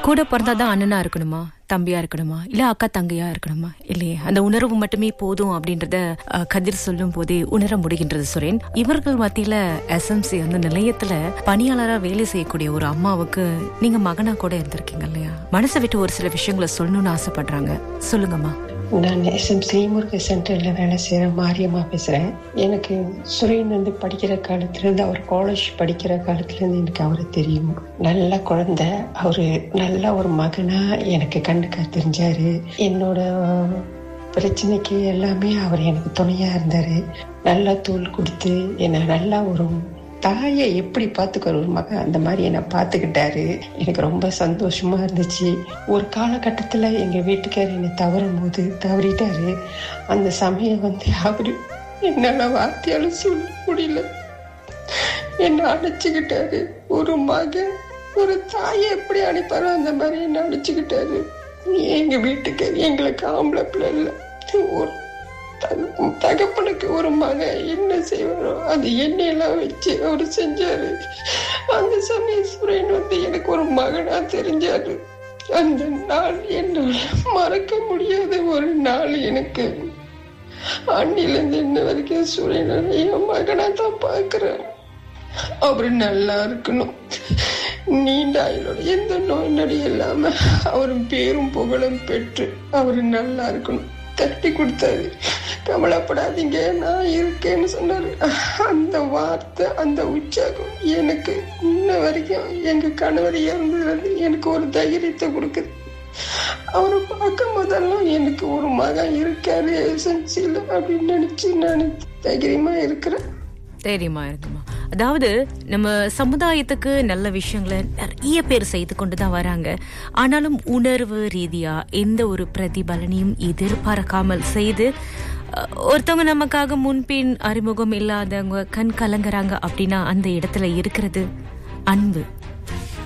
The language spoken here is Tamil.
கூட பிறந்தாதான் அண்ணனா இருக்கணுமா தம்பியா இருக்கணுமா இல்ல அக்கா தங்கையா இருக்கணுமா இல்லையே அந்த உணர்வு மட்டுமே போதும் அப்படின்றத அஹ், கதிர் சொல்லும் போதே உணர முடிகின்றது சுரேன் இவர்கள் மத்தியில எஸ்எம்சி அந்த நிலையத்துல பணியாளரா வேலை செய்யக்கூடிய ஒரு அம்மாவுக்கு நீங்க மகனா கூட இருந்திருக்கீங்க இல்லையா மனசை விட்டு ஒரு சில விஷயங்களை சொல்லணும்னு ஆசைப்படுறாங்க சொல்லுங்கம்மா நான் எஸ்எம் ஸ்ரீமுருக சென்டரில் வேலை செய்கிற மாரியம்மா பேசுகிறேன் எனக்கு சுரேன் வந்து படிக்கிற காலத்துலேருந்து அவர் காலேஜ் படிக்கிற காலத்துலேருந்து எனக்கு அவரை தெரியும் நல்ல குழந்தை அவர் நல்ல ஒரு மகனாக எனக்கு கண்ணுக்கு தெரிஞ்சார் என்னோட பிரச்சனைக்கு எல்லாமே அவர் எனக்கு துணையாக இருந்தார் நல்லா தோல் கொடுத்து என்னை நல்லா ஒரு தாயை எப்படி பார்த்துக்கிற ஒரு மகன் அந்த மாதிரி என்னை பார்த்துக்கிட்டாரு எனக்கு ரொம்ப சந்தோஷமா இருந்துச்சு ஒரு காலகட்டத்தில் எங்கள் வீட்டுக்காரர் என்னை தவறும் போது தவறிட்டாரு அந்த சமயம் வந்து அவரு என்னால் வார்த்தையால சொல்ல முடியல என்னை அணைச்சிக்கிட்டாரு ஒரு மகன் ஒரு தாயை எப்படி அனுப்பாரோ அந்த மாதிரி என்னை அணைச்சிக்கிட்டாரு எங்க வீட்டுக்கு எங்களுக்கு ஆம்பளை பிள்ளை இல்லை ஒரு தக- தகப்பனுக்கு ஒரு மகன் என்ன செய்வாரோ அது எண்ணெயெல்லாம் வச்சு அவர் செஞ்சாரு அந்த சமயம் சுரேன் வந்து எனக்கு ஒரு மகனா தெரிஞ்சாரு அந்த நாள் என்னால மறக்க முடியாத ஒரு நாள் எனக்கு அன்னிலேருந்து இன்ன வரைக்கும் சுரேன் என் மகனா தான் பார்க்கிறேன் அவரு நல்லா இருக்கணும் நீண்ட ஆயுளோட எந்த நோய் நொடி இல்லாம அவரும் பேரும் புகழும் பெற்று அவரு நல்லா இருக்கணும் தட்டி கொடுத்தாரு கவலைப்படாதீங்க நான் இருக்கேன்னு சொன்னாரு அந்த வார்த்தை அந்த உற்சாகம் எனக்கு இன்ன வரைக்கும் எங்க கணவர் இறந்ததுல எனக்கு ஒரு தைரியத்தை கொடுக்குது அவரை பார்க்கும் போதெல்லாம் எனக்கு ஒரு மகன் இருக்காரு எசன்சியில் அப்படின்னு நினைச்சு நான் தைரியமா இருக்கிறேன் தைரியமா இருக்குமா அதாவது நம்ம சமுதாயத்துக்கு நல்ல விஷயங்களை நிறைய பேர் செய்து கொண்டுதான் வராங்க ஆனாலும் உணர்வு ரீதியா எந்த ஒரு பிரதிபலனையும் எதிர்பார்க்காமல் செய்து அஹ், ஒருத்தவங்க நமக்காக முன்பின் அறிமுகம் இல்லாதவங்க கண் கலங்குறாங்க அப்படின்னா அந்த இடத்துல இருக்கிறது அன்பு